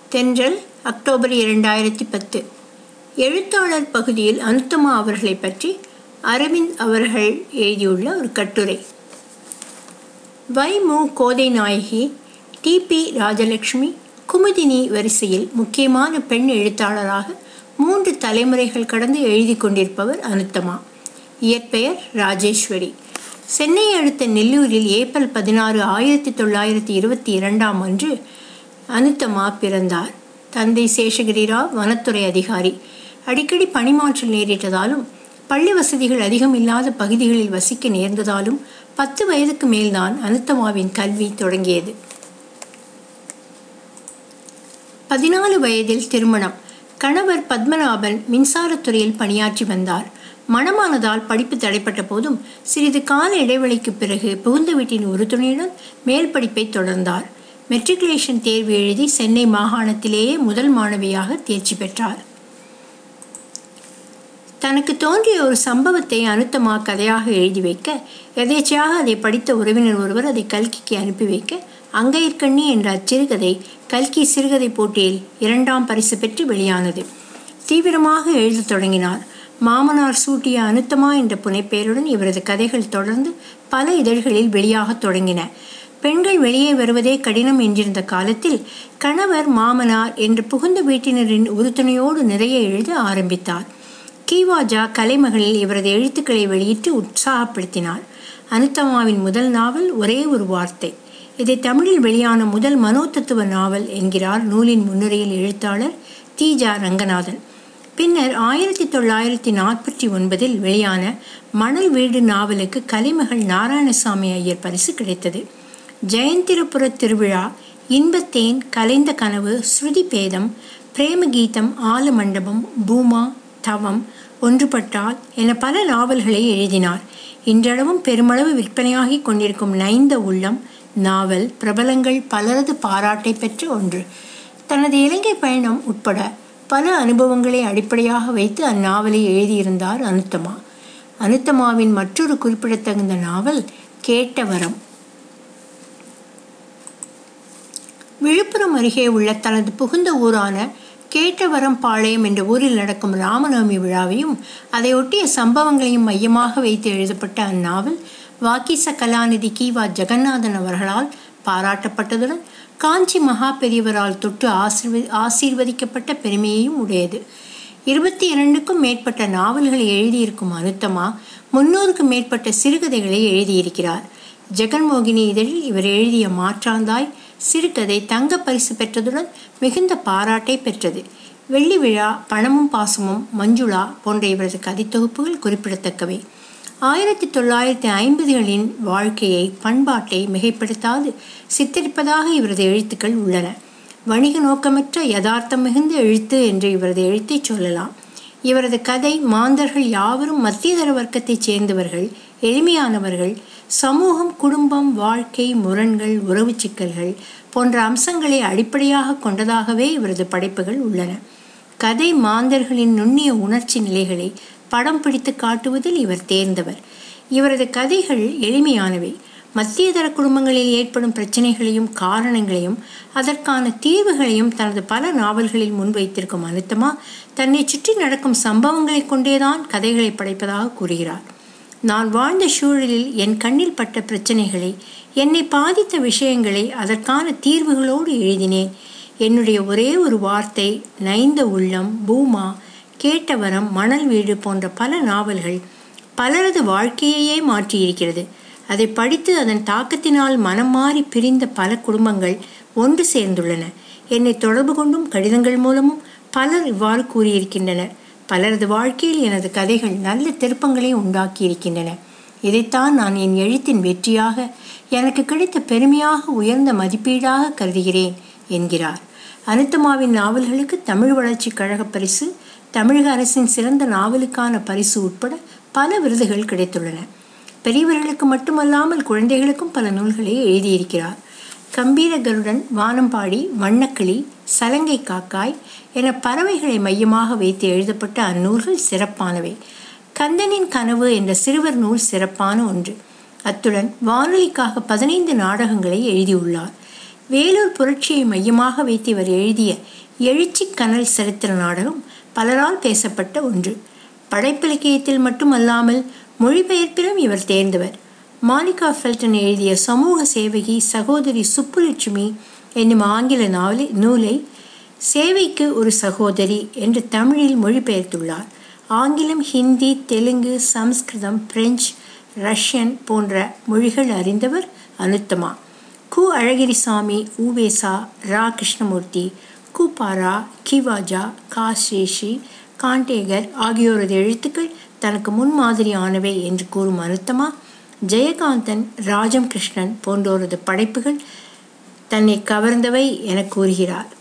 தென்றல் அக்டோபர் இரண்டாயிரத்தி பத்து எழுத்தாளர் பகுதியில் அனுத்தமா அவர்களை பற்றி அரவிந்த் அவர்கள் எழுதியுள்ள ஒரு கட்டுரை வை மு கோதை நாயகி டிபி ராஜலட்சுமி குமுதினி வரிசையில் முக்கியமான பெண் எழுத்தாளராக மூன்று தலைமுறைகள் கடந்து எழுதி கொண்டிருப்பவர் அனுத்தமா இயற்பெயர் ராஜேஸ்வரி சென்னை அடுத்த நெல்லூரில் ஏப்ரல் பதினாறு ஆயிரத்தி தொள்ளாயிரத்தி இருபத்தி இரண்டாம் அன்று அனுத்தமா பிறந்தார் தந்தை சேஷகிரிராவ் வனத்துறை அதிகாரி அடிக்கடி பணிமாற்றல் நேரிட்டதாலும் பள்ளி வசதிகள் அதிகம் இல்லாத பகுதிகளில் வசிக்க நேர்ந்ததாலும் பத்து வயதுக்கு மேல்தான் அனுத்தமாவின் கல்வி தொடங்கியது பதினாலு வயதில் திருமணம் கணவர் பத்மநாபன் மின்சாரத்துறையில் பணியாற்றி வந்தார் மணமானதால் படிப்பு தடைப்பட்ட போதும் சிறிது கால இடைவெளிக்கு பிறகு புகுந்த வீட்டின் உறுதுணையுடன் மேல் படிப்பை தொடர்ந்தார் மெட்ரிகுலேஷன் தேர்வு எழுதி சென்னை மாகாணத்திலேயே முதல் மாணவியாக தேர்ச்சி பெற்றார் தனக்கு தோன்றிய ஒரு சம்பவத்தை அனுத்தமா கதையாக எழுதி வைக்க எதேச்சையாக அதை படித்த உறவினர் ஒருவர் அதை கல்கிக்கு அனுப்பி வைக்க அங்கையர்கண்ணி என்ற அச்சிறுகதை கல்கி சிறுகதை போட்டியில் இரண்டாம் பரிசு பெற்று வெளியானது தீவிரமாக எழுதத் தொடங்கினார் மாமனார் சூட்டிய அனுத்தமா என்ற புனைப்பெயருடன் இவரது கதைகள் தொடர்ந்து பல இதழ்களில் வெளியாகத் தொடங்கின பெண்கள் வெளியே வருவதே கடினம் என்றிருந்த காலத்தில் கணவர் மாமனார் என்று புகுந்த வீட்டினரின் உறுதுணையோடு நிறைய எழுத ஆரம்பித்தார் கீவாஜா கலைமகளில் இவரது எழுத்துக்களை வெளியிட்டு உற்சாகப்படுத்தினார் அனுத்தமாவின் முதல் நாவல் ஒரே ஒரு வார்த்தை இதை தமிழில் வெளியான முதல் மனோதத்துவ நாவல் என்கிறார் நூலின் முன்னுரையில் எழுத்தாளர் தீஜா ரங்கநாதன் பின்னர் ஆயிரத்தி தொள்ளாயிரத்தி நாற்பத்தி ஒன்பதில் வெளியான மணல் வீடு நாவலுக்கு கலைமகள் நாராயணசாமி ஐயர் பரிசு கிடைத்தது ஜெயந்திரபுர திருவிழா இன்பத்தேன் கலைந்த கனவு ஸ்ருதி பேதம் பிரேமகீதம் ஆலமண்டபம் பூமா தவம் ஒன்றுபட்டால் என பல நாவல்களை எழுதினார் இன்றளவும் பெருமளவு விற்பனையாகி கொண்டிருக்கும் நைந்த உள்ளம் நாவல் பிரபலங்கள் பலரது பாராட்டை பெற்ற ஒன்று தனது இலங்கை பயணம் உட்பட பல அனுபவங்களை அடிப்படையாக வைத்து அந்நாவலை எழுதியிருந்தார் அனுத்தமா அனுத்தமாவின் மற்றொரு குறிப்பிடத்தகுந்த நாவல் கேட்ட வரம் விழுப்புரம் அருகே உள்ள தனது புகுந்த ஊரான கேட்டவரம் பாளையம் என்ற ஊரில் நடக்கும் ராமநவமி விழாவையும் அதை ஒட்டிய சம்பவங்களையும் மையமாக வைத்து எழுதப்பட்ட அந்நாவல் வாக்கிச கலாநிதி கிவா ஜெகநாதன் அவர்களால் பாராட்டப்பட்டதுடன் காஞ்சி மகா பெரியவரால் தொட்டு ஆசிர்வ ஆசீர்வதிக்கப்பட்ட பெருமையையும் உடையது இருபத்தி இரண்டுக்கும் மேற்பட்ட நாவல்களை எழுதியிருக்கும் அனுத்தமா முன்னூறுக்கும் மேற்பட்ட சிறுகதைகளை எழுதியிருக்கிறார் ஜெகன்மோகினி இதழில் இவர் எழுதிய மாற்றாந்தாய் சிறுகதை தங்க பரிசு பெற்றதுடன் மிகுந்த பாராட்டை பெற்றது வெள்ளி விழா பணமும் பாசமும் மஞ்சுளா போன்ற இவரது கதைத்தொகுப்புகள் குறிப்பிடத்தக்கவை ஆயிரத்தி தொள்ளாயிரத்தி ஐம்பதுகளின் வாழ்க்கையை பண்பாட்டை மிகைப்படுத்தாது சித்தரிப்பதாக இவரது எழுத்துக்கள் உள்ளன வணிக நோக்கமற்ற யதார்த்தம் மிகுந்த எழுத்து என்று இவரது எழுத்தை சொல்லலாம் இவரது கதை மாந்தர்கள் யாவரும் மத்தியதர வர்க்கத்தைச் சேர்ந்தவர்கள் எளிமையானவர்கள் சமூகம் குடும்பம் வாழ்க்கை முரண்கள் உறவு சிக்கல்கள் போன்ற அம்சங்களை அடிப்படையாக கொண்டதாகவே இவரது படைப்புகள் உள்ளன கதை மாந்தர்களின் நுண்ணிய உணர்ச்சி நிலைகளை படம் பிடித்து காட்டுவதில் இவர் தேர்ந்தவர் இவரது கதைகள் எளிமையானவை மத்தியதர குடும்பங்களில் ஏற்படும் பிரச்சனைகளையும் காரணங்களையும் அதற்கான தீர்வுகளையும் தனது பல நாவல்களில் முன்வைத்திருக்கும் அனுத்தமா தன்னை சுற்றி நடக்கும் சம்பவங்களை கொண்டேதான் கதைகளை படைப்பதாக கூறுகிறார் நான் வாழ்ந்த சூழலில் என் கண்ணில் பட்ட பிரச்சனைகளை என்னை பாதித்த விஷயங்களை அதற்கான தீர்வுகளோடு எழுதினேன் என்னுடைய ஒரே ஒரு வார்த்தை நைந்த உள்ளம் பூமா கேட்டவரம் மணல் வீடு போன்ற பல நாவல்கள் பலரது வாழ்க்கையையே மாற்றியிருக்கிறது அதை படித்து அதன் தாக்கத்தினால் மனம் மாறி பிரிந்த பல குடும்பங்கள் ஒன்று சேர்ந்துள்ளன என்னை தொடர்பு கொண்டும் கடிதங்கள் மூலமும் பலர் இவ்வாறு கூறியிருக்கின்றனர் பலரது வாழ்க்கையில் எனது கதைகள் நல்ல திருப்பங்களை உண்டாக்கி இருக்கின்றன இதைத்தான் நான் என் எழுத்தின் வெற்றியாக எனக்கு கிடைத்த பெருமையாக உயர்ந்த மதிப்பீடாக கருதுகிறேன் என்கிறார் அனுத்தமாவின் நாவல்களுக்கு தமிழ் வளர்ச்சி கழக பரிசு தமிழக அரசின் சிறந்த நாவலுக்கான பரிசு உட்பட பல விருதுகள் கிடைத்துள்ளன பெரியவர்களுக்கு மட்டுமல்லாமல் குழந்தைகளுக்கும் பல நூல்களை எழுதியிருக்கிறார் கம்பீர கருடன் வானம்பாடி வண்ணக்கிளி சலங்கை காக்காய் என பறவைகளை மையமாக வைத்து எழுதப்பட்ட அந்நூல்கள் சிறப்பானவை கந்தனின் கனவு என்ற சிறுவர் நூல் சிறப்பான ஒன்று அத்துடன் வானொலிக்காக பதினைந்து நாடகங்களை எழுதியுள்ளார் வேலூர் புரட்சியை மையமாக வைத்து இவர் எழுதிய எழுச்சி கனல் சரித்திர நாடகம் பலரால் பேசப்பட்ட ஒன்று படைப்பிலக்கியத்தில் மட்டுமல்லாமல் மொழிபெயர்ப்பிலும் இவர் தேர்ந்தவர் மாலிகா ஃபெல்டன் எழுதிய சமூக சேவகி சகோதரி சுப்புலட்சுமி என்னும் ஆங்கில நாவலை நூலை சேவைக்கு ஒரு சகோதரி என்று தமிழில் மொழிபெயர்த்துள்ளார் ஆங்கிலம் ஹிந்தி தெலுங்கு சம்ஸ்கிருதம் பிரெஞ்சு ரஷ்யன் போன்ற மொழிகள் அறிந்தவர் அனுத்தமா கு அழகிரிசாமி உவேசா ரா கிருஷ்ணமூர்த்தி குபாரா கிவாஜா கா ஸ்ரீஸ்ரீ காண்டேகர் ஆகியோரது எழுத்துக்கள் தனக்கு முன்மாதிரியானவை என்று கூறும் அனுத்தமா ஜெயகாந்தன் ராஜம் கிருஷ்ணன் போன்றோரது படைப்புகள் தன்னை கவர்ந்தவை என கூறுகிறார்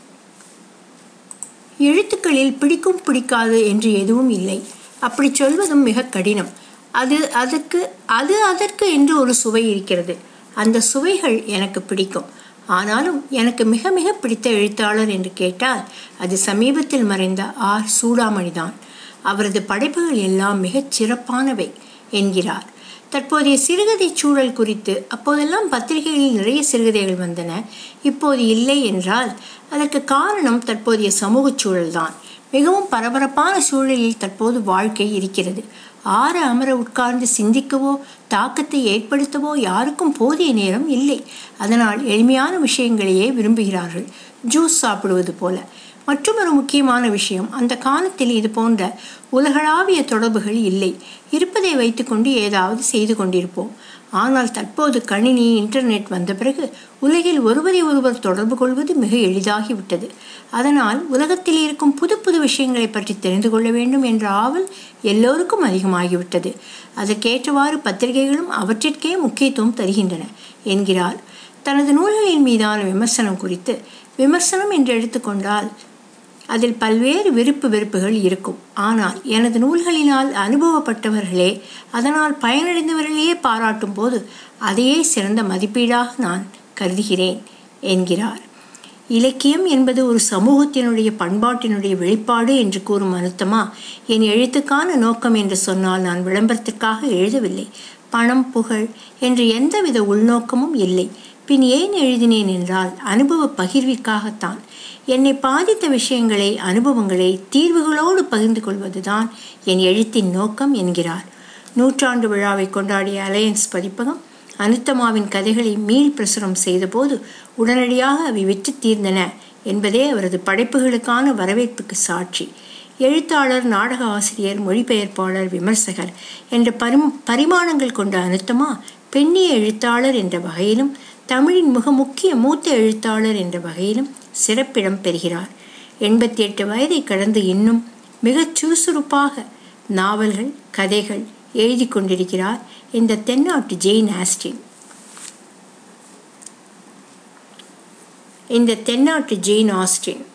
எழுத்துக்களில் பிடிக்கும் பிடிக்காது என்று எதுவும் இல்லை அப்படி சொல்வதும் மிக கடினம் அது அதற்கு அது அதற்கு என்று ஒரு சுவை இருக்கிறது அந்த சுவைகள் எனக்கு பிடிக்கும் ஆனாலும் எனக்கு மிக மிக பிடித்த எழுத்தாளர் என்று கேட்டால் அது சமீபத்தில் மறைந்த ஆர் சூடாமணிதான் அவரது படைப்புகள் எல்லாம் மிகச் சிறப்பானவை என்கிறார் தற்போதைய சிறுகதை சூழல் குறித்து அப்போதெல்லாம் பத்திரிகைகளில் நிறைய சிறுகதைகள் வந்தன இப்போது இல்லை என்றால் அதற்கு காரணம் தற்போதைய சமூக சூழல்தான் மிகவும் பரபரப்பான சூழலில் தற்போது வாழ்க்கை இருக்கிறது ஆற அமர உட்கார்ந்து சிந்திக்கவோ தாக்கத்தை ஏற்படுத்தவோ யாருக்கும் போதிய நேரம் இல்லை அதனால் எளிமையான விஷயங்களையே விரும்புகிறார்கள் ஜூஸ் சாப்பிடுவது போல மற்றொரு முக்கியமான விஷயம் அந்த காலத்தில் இது போன்ற உலகளாவிய தொடர்புகள் இல்லை இருப்பதை வைத்துக்கொண்டு ஏதாவது செய்து கொண்டிருப்போம் ஆனால் தற்போது கணினி இன்டர்நெட் வந்த பிறகு உலகில் ஒருவரை ஒருவர் தொடர்பு கொள்வது மிக எளிதாகிவிட்டது அதனால் உலகத்தில் இருக்கும் புது புது விஷயங்களை பற்றி தெரிந்து கொள்ள வேண்டும் என்ற ஆவல் எல்லோருக்கும் அதிகமாகிவிட்டது அதற்கேற்றவாறு பத்திரிகைகளும் அவற்றிற்கே முக்கியத்துவம் தருகின்றன என்கிறார் தனது நூல்களின் மீதான விமர்சனம் குறித்து விமர்சனம் என்று எடுத்துக்கொண்டால் அதில் பல்வேறு விருப்பு வெறுப்புகள் இருக்கும் ஆனால் எனது நூல்களினால் அனுபவப்பட்டவர்களே அதனால் பயனடைந்தவர்களையே பாராட்டும் போது அதையே சிறந்த மதிப்பீடாக நான் கருதுகிறேன் என்கிறார் இலக்கியம் என்பது ஒரு சமூகத்தினுடைய பண்பாட்டினுடைய வெளிப்பாடு என்று கூறும் அனுத்தமா என் எழுத்துக்கான நோக்கம் என்று சொன்னால் நான் விளம்பரத்திற்காக எழுதவில்லை பணம் புகழ் என்று எந்தவித உள்நோக்கமும் இல்லை பின் ஏன் எழுதினேன் என்றால் அனுபவ பகிர்விற்காகத்தான் என்னை பாதித்த விஷயங்களை அனுபவங்களை தீர்வுகளோடு பகிர்ந்து கொள்வதுதான் என் எழுத்தின் நோக்கம் என்கிறார் நூற்றாண்டு விழாவை கொண்டாடிய அலையன்ஸ் பதிப்பகம் அனுத்தமாவின் கதைகளை மீள் பிரசுரம் செய்தபோது உடனடியாக அவை வெற்றி தீர்ந்தன என்பதே அவரது படைப்புகளுக்கான வரவேற்புக்கு சாட்சி எழுத்தாளர் நாடக ஆசிரியர் மொழிபெயர்ப்பாளர் விமர்சகர் என்ற பரிம் பரிமாணங்கள் கொண்ட அனுத்தமா பெண்ணிய எழுத்தாளர் என்ற வகையிலும் தமிழின் மிக முக்கிய மூத்த எழுத்தாளர் என்ற வகையிலும் சிறப்பிடம் பெறுகிறார் எண்பத்தி எட்டு வயதை கடந்து இன்னும் மிகச் சுறுசுறுப்பாக நாவல்கள் கதைகள் எழுதி கொண்டிருக்கிறார் இந்த தென்னாட்டு ஜெயின் ஆஸ்டின் இந்த தென்னாட்டு ஜெயின் ஆஸ்டின்